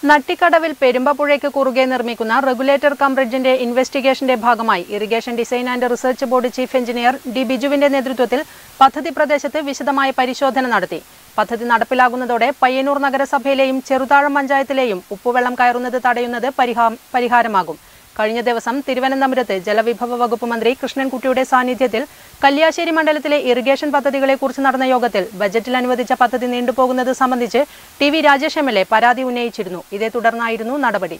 നട്ടിക്കടവിൽ പെരുമ്പപ്പുഴയ്ക്ക് കുറുകെ നിർമ്മിക്കുന്ന regulator cum ബ്രിഡ്ജിന്റെ ഇൻവെസ്റ്റിഗേഷന്റെ ഭാഗമായി irrigation design and research board chief engineer D ബിജുവിന്റെ നേതൃത്വത്തിൽ പദ്ധതി പ്രദേശത്ത് വിശദമായ പരിശോധന നടത്തി പദ്ധതി നടപ്പിലാകുന്നതോടെ പയ്യന്നൂർ നഗരസഭയിലെയും ചെറുതാഴം പഞ്ചായത്തിലെയും ഉപ്പുവെള്ളം കയറുന്നത് തടയുന്നത് പരിഹാ- പരിഹാരമാകും കഴിഞ്ഞ ദിവസം തിരുവനന്തപുരത്ത് ജലവിഭവ വകുപ്പ് മന്ത്രി കൃഷ്ണൻകുട്ടിയുടെ സാന്നിധ്യത്തിൽ കല്യാശ്ശേരി മണ്ഡലത്തിലെ ഇറിഗേഷൻ പദ്ധതികളെക്കുറിച്ച് നടന്ന യോഗത്തിൽ ബജറ്റിൽ അനുവദിച്ച പദ്ധതി നീണ്ടുപോകുന്നത് സംബന്ധിച്ച് T V Rajesh M L A പരാതി ഉന്നയിച്ചിരുന്നു ഇതേ തുടർന്നായിരുന്നു നടപടി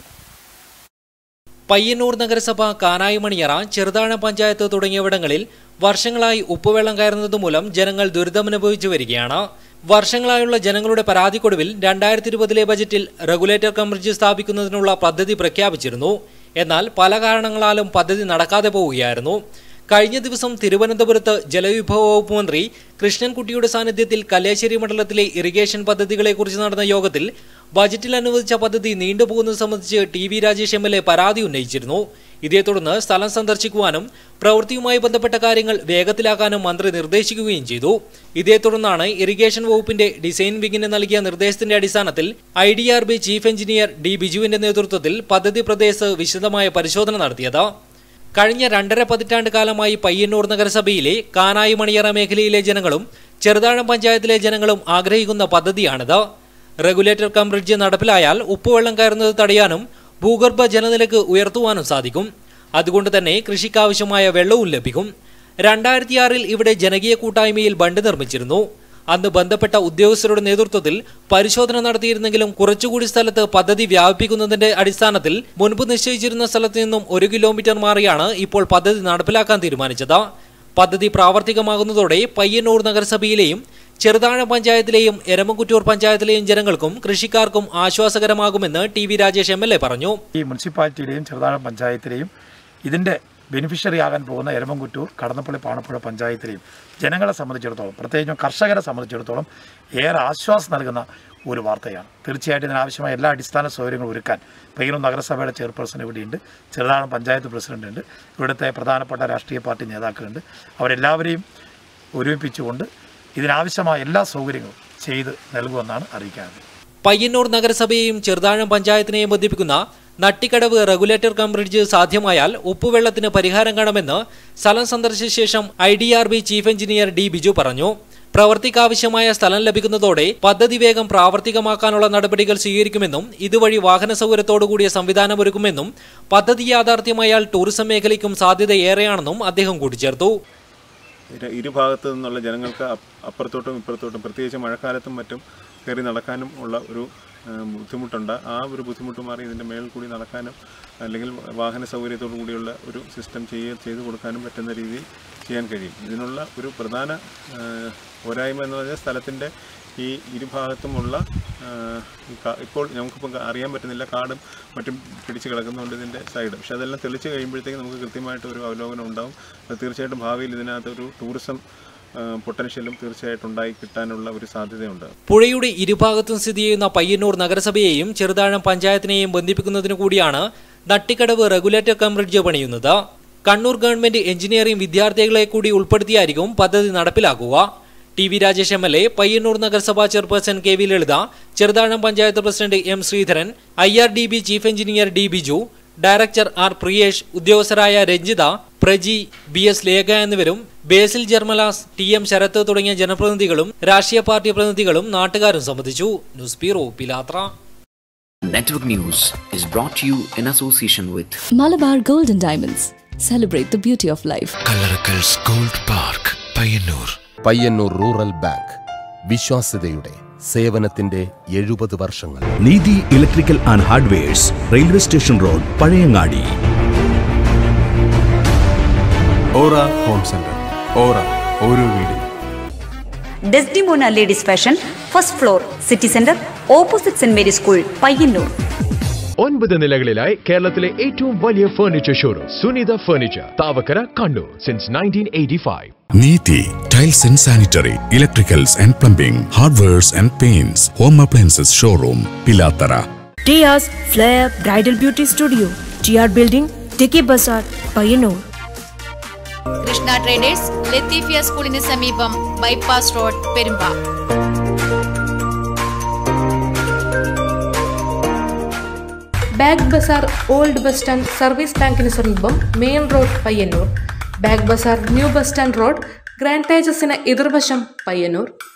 പയ്യന്നൂർ നഗരസഭ കാനായിമണിയറ ചെറുതാഴം പഞ്ചായത്ത് തുടങ്ങിയവിടങ്ങളിൽ വർഷങ്ങളായി ഉപ്പുവെള്ളം കയറുന്നത് മൂലം ജനങ്ങൾ ദുരിതമനുഭവിച്ചു വരികയാണ് വർഷങ്ങളായുള്ള ജനങ്ങളുടെ പരാതിക്കൊടുവിൽ രണ്ടായിരത്തി ഇരുപതിലെ ബജറ്റിൽ റെഗുലേറ്റർ കം ബ്രിഡ്ജ് സ്ഥാപിക്കുന്നതിനുള്ള പദ്ധതി പ്രഖ്യാപിച്ചിരുന്നു എന്നാൽ പല കാരണങ്ങളാലും പദ്ധതി നടക്കാതെ പോവുകയായിരുന്നു കഴിഞ്ഞ ദിവസം തിരുവനന്തപുരത്ത് ജലവിഭവ വകുപ്പ് മന്ത്രി കൃഷ്ണൻകുട്ടിയുടെ സാന്നിധ്യത്തിൽ കല്യാശ്ശേരി മണ്ഡലത്തിലെ ഇറിഗേഷൻ പദ്ധതികളെക്കുറിച്ച് നടന്ന യോഗത്തിൽ ബജറ്റിൽ അനുവദിച്ച പദ്ധതി നീണ്ടുപോകുന്നത് സംബന്ധിച്ച് T V Rajesh M L A പരാതി ഉന്നയിച്ചിരുന്നു ഇതേ തുടർന്ന് സ്ഥലം സന്ദർശിക്കുവാനും പ്രവൃത്തിയുമായി ബന്ധപ്പെട്ട കാര്യങ്ങൾ വേഗത്തിലാക്കാനും മന്ത്രി നിർദ്ദേശിക്കുകയും ചെയ്തു ഇതേ തുടർന്നാണ് ഇറിഗേഷൻ വകുപ്പിന്റെ ഡിസൈൻ വിങ്ങിന് നൽകിയ നിർദ്ദേശത്തിന്റെ അടിസ്ഥാനത്തിൽ I D R B chief engineer D ബിജുവിന്റെ നേതൃത്വത്തിൽ പദ്ധതി പ്രദേശത്ത് വിശദമായ പരിശോധന നടത്തിയത് കഴിഞ്ഞ രണ്ടര പതിറ്റാണ്ട് കാലമായി പയ്യന്നൂർ നഗരസഭയിലെ കാനായി മണിയറ മേഖലയിലെ ജനങ്ങളും ചെറുതാഴം പഞ്ചായത്തിലെ ജനങ്ങളും ആഗ്രഹിക്കുന്ന പദ്ധതിയാണിത് റെഗുലേറ്റർ കം ബ്രിഡ്ജ് നടപ്പിലായാൽ ഉപ്പുവെള്ളം കയറുന്നത് തടയാനും ഭൂഗർഭ ജലനിരക്ക് ഉയർത്തുവാനും സാധിക്കും അതുകൊണ്ട് തന്നെ കൃഷിക്കാവശ്യമായ വെള്ളവും ലഭിക്കും രണ്ടായിരത്തിയാറിൽ ഇവിടെ ജനകീയ കൂട്ടായ്മയിൽ ബണ്ട് നിർമ്മിച്ചിരുന്നു അന്ന് ബന്ധപ്പെട്ട ഉദ്യോഗസ്ഥരുടെ നേതൃത്വത്തിൽ പരിശോധന നടത്തിയിരുന്നെങ്കിലും കുറച്ചുകൂടി സ്ഥലത്ത് പദ്ധതി വ്യാപിപ്പിക്കുന്നതിന്റെ അടിസ്ഥാനത്തിൽ മുൻപ് നിശ്ചയിച്ചിരുന്ന സ്ഥലത്ത് നിന്നും ഒരു കിലോമീറ്റർ മാറിയാണ് ഇപ്പോൾ പദ്ധതി നടപ്പിലാക്കാൻ തീരുമാനിച്ചത് പദ്ധതി പ്രാവർത്തികമാകുന്നതോടെ പയ്യന്നൂർ നഗരസഭയിലെയും ചെറുതാഴം പഞ്ചായത്തിലെയും എരമക്കുറ്റൂർ പഞ്ചായത്തിലെയും ജനങ്ങൾക്കും കൃഷിക്കാർക്കും ആശ്വാസകരമാകുമെന്ന് T V Rajesh M L A പറഞ്ഞു ഈ മുനിസിപ്പാലിറ്റിയിലെയും ചെറുതാഴം പഞ്ചായത്തിലെയും ഇതിൻ്റെ ബെനിഫിഷ്യറി ആകാൻ പോകുന്ന എരമംകുറ്റൂർ കടന്നപ്പള്ളി പാണപ്പുഴ പഞ്ചായത്തിലെയും ജനങ്ങളെ സംബന്ധിച്ചിടത്തോളം പ്രത്യേകിച്ചും കർഷകരെ സംബന്ധിച്ചിടത്തോളം ഏറെ ആശ്വാസം നൽകുന്ന ഒരു വാർത്തയാണ് തീർച്ചയായിട്ടും ഇതിനാവശ്യമായ എല്ലാ അടിസ്ഥാന സൗകര്യങ്ങളും ഒരുക്കാൻ പയ്യന്നൂർ നഗരസഭയുടെ ചെയർപേഴ്സൺ ഇവിടെയുണ്ട് ചെറുതാഴം പഞ്ചായത്ത് പ്രസിഡന്റ് ഉണ്ട് ഇവിടുത്തെ പ്രധാനപ്പെട്ട രാഷ്ട്രീയ പാർട്ടി നേതാക്കളുണ്ട് അവരെല്ലാവരെയും ഒരുമിപ്പിച്ചുകൊണ്ട് ഇതിനാവശ്യമായ എല്ലാ സൗകര്യങ്ങളും ചെയ്ത് നൽകുമെന്നാണ് അറിയിക്കാറുള്ളത് പയ്യന്നൂർ നഗരസഭയെയും ചെറുതാഴം പഞ്ചായത്തിനെയും ബന്ധിപ്പിക്കുന്ന നട്ടിക്കടവ് റെഗുലേറ്റർ കം ബ്രിഡ്ജ് സാധ്യമായാൽ ഉപ്പുവെള്ളത്തിന് പരിഹാരം കാണുമെന്ന് സ്ഥലം സന്ദർശിച്ച ശേഷം I D R B chief engineer D Biju പറഞ്ഞു പ്രവർത്തിക്കാവശ്യമായ സ്ഥലം ലഭിക്കുന്നതോടെ പദ്ധതി വേഗം പ്രാവർത്തികമാക്കാനുള്ള നടപടികൾ സ്വീകരിക്കുമെന്നും ഇതുവഴി വാഹന സൗകര്യത്തോടുകൂടിയ സംവിധാനം ഒരുക്കുമെന്നും പദ്ധതി യാഥാർത്ഥ്യമായാൽ ടൂറിസം മേഖലയ്ക്കും സാധ്യത ഏറെയാണെന്നും അദ്ദേഹം കൂട്ടിച്ചേർത്തു ഇരു ഇരുഭാഗത്തു നിന്നുള്ള ജനങ്ങൾക്ക് അപ്പ് അപ്പുറത്തോട്ടും ഇപ്പുറത്തോട്ടും പ്രത്യേകിച്ച് മഴക്കാലത്തും മറ്റും കയറി നടക്കാനും ഉള്ള ഒരു ആ, ബുദ്ധിമുട്ടുണ്ട് ആ ഒരു ബുദ്ധിമുട്ട് മാറി ഇതിൻ്റെ മേളിൽ കൂടി നടക്കാനും അല്ലെങ്കിൽ വാഹന സൗകര്യത്തോടു കൂടിയുള്ള ഒരു സിസ്റ്റം ചെയ്യ ചെയ്തു കൊടുക്കാനും പറ്റുന്ന രീതിയിൽ ചെയ്യാൻ കഴിയും ഇതിനുള്ള ഒരു പ്രധാന ആ, പോരായ്മ എന്ന് പറഞ്ഞാൽ സ്ഥലത്തിൻ്റെ ഈ ഇരുഭാഗത്തുമുള്ള ആ, ഈ കാ- ഇപ്പോൾ നമുക്കിപ്പോൾ അറിയാൻ പറ്റുന്നില്ല കാടും മറ്റും പിടിച്ച് കിടക്കുന്നുണ്ട് ഇതിൻ്റെ സൈഡ് പക്ഷെ അതെല്ലാം തെളിച്ച് കഴിയുമ്പോഴത്തേക്ക് നമുക്ക് കൃത്യമായിട്ട് ഒരു അവലോകനം ഉണ്ടാവും അത് തീർച്ചയായിട്ടും ഭാവിയിൽ ഇതിനകത്ത് ഒരു ടൂറിസം പൊട്ടൻഷ്യലും തീർച്ചയായിട്ടും ഉണ്ടായി കിട്ടാനുള്ള ഒരു സാധ്യതയുണ്ട് പുഴയുടെ ഇരുഭാഗത്തും സ്ഥിതി ചെയ്യുന്ന പയ്യന്നൂർ നഗരസഭയെയും ചെറുതാഴം പഞ്ചായത്തിനെയും ബന്ധിപ്പിക്കുന്നതിനു കൂടിയാണ് നട്ടിക്കടവ് റെഗുലേറ്റർ കം ബ്രിഡ്ജ് പണിയുന്നത് കണ്ണൂർ ഗവൺമെന്റ് എഞ്ചിനീയറിംഗ് വിദ്യാർത്ഥികളെ കൂടി ഉൾപ്പെടുത്തിയായിരിക്കും പദ്ധതി നടപ്പിലാക്കുക T V Rajesh M L A Payyanur നഗരസഭാ chairperson K V Lalitha Cheruthazham panchayat president M Sreedharan I R D B chief engineer D Biju director R Priyesh ഉദ്യോഗസ്ഥരായ രഞ്ജിത പ്രജി ബി എസ് ലേഖ എന്നിവരും ബേസിൽ ജർമലാസ് ടി എം ശരത്ത് തുടങ്ങിയ ജനപ്രതിനിധികളും രാഷ്ട്രീയ പാർട്ടി പ്രതിനിധികളും നാട്ടുകാരും സംബന്ധിച്ചു news bureau Pilathara Network News is brought to you in association with Malabar Golden Diamonds. Celebrate the beauty of life. Kallarakkals gold park Payyanur Payyanur rural bank വിശ്വാസ്യതയുടെ സേവനത്തിന്റെ എഴുപത് വർഷങ്ങൾ Neethi electrical and hardwares railway station road Pazhayangadi aura home centre aura ഓരോ വീടും Desdemona ladies fashion first floor city centre opposite saint Mary school Payyanur ഒൻപത് നിലകളിലായി കേരളത്തിലെ ഏറ്റവും വലിയ furniture showroom Sunitha furniture Thavakkara Kannur since nineteen eighty five Neethi tiles and sanitary electricals and plumbing hardwares and paints home appliances showroom Pilathara Tia's Flair Bridal Beauty Studio, TR Building, Tiki Bazaar, Payanur. Krishna traders Lathifiya സ്കൂളിന് സമീപം bypass road Perumba bag bazaar old bus stand service ബാങ്കിന് സമീപം main road Payyanur bag bazaar new bus stand road grand തേജസിന് എതിർവശം പയ്യന്നൂർ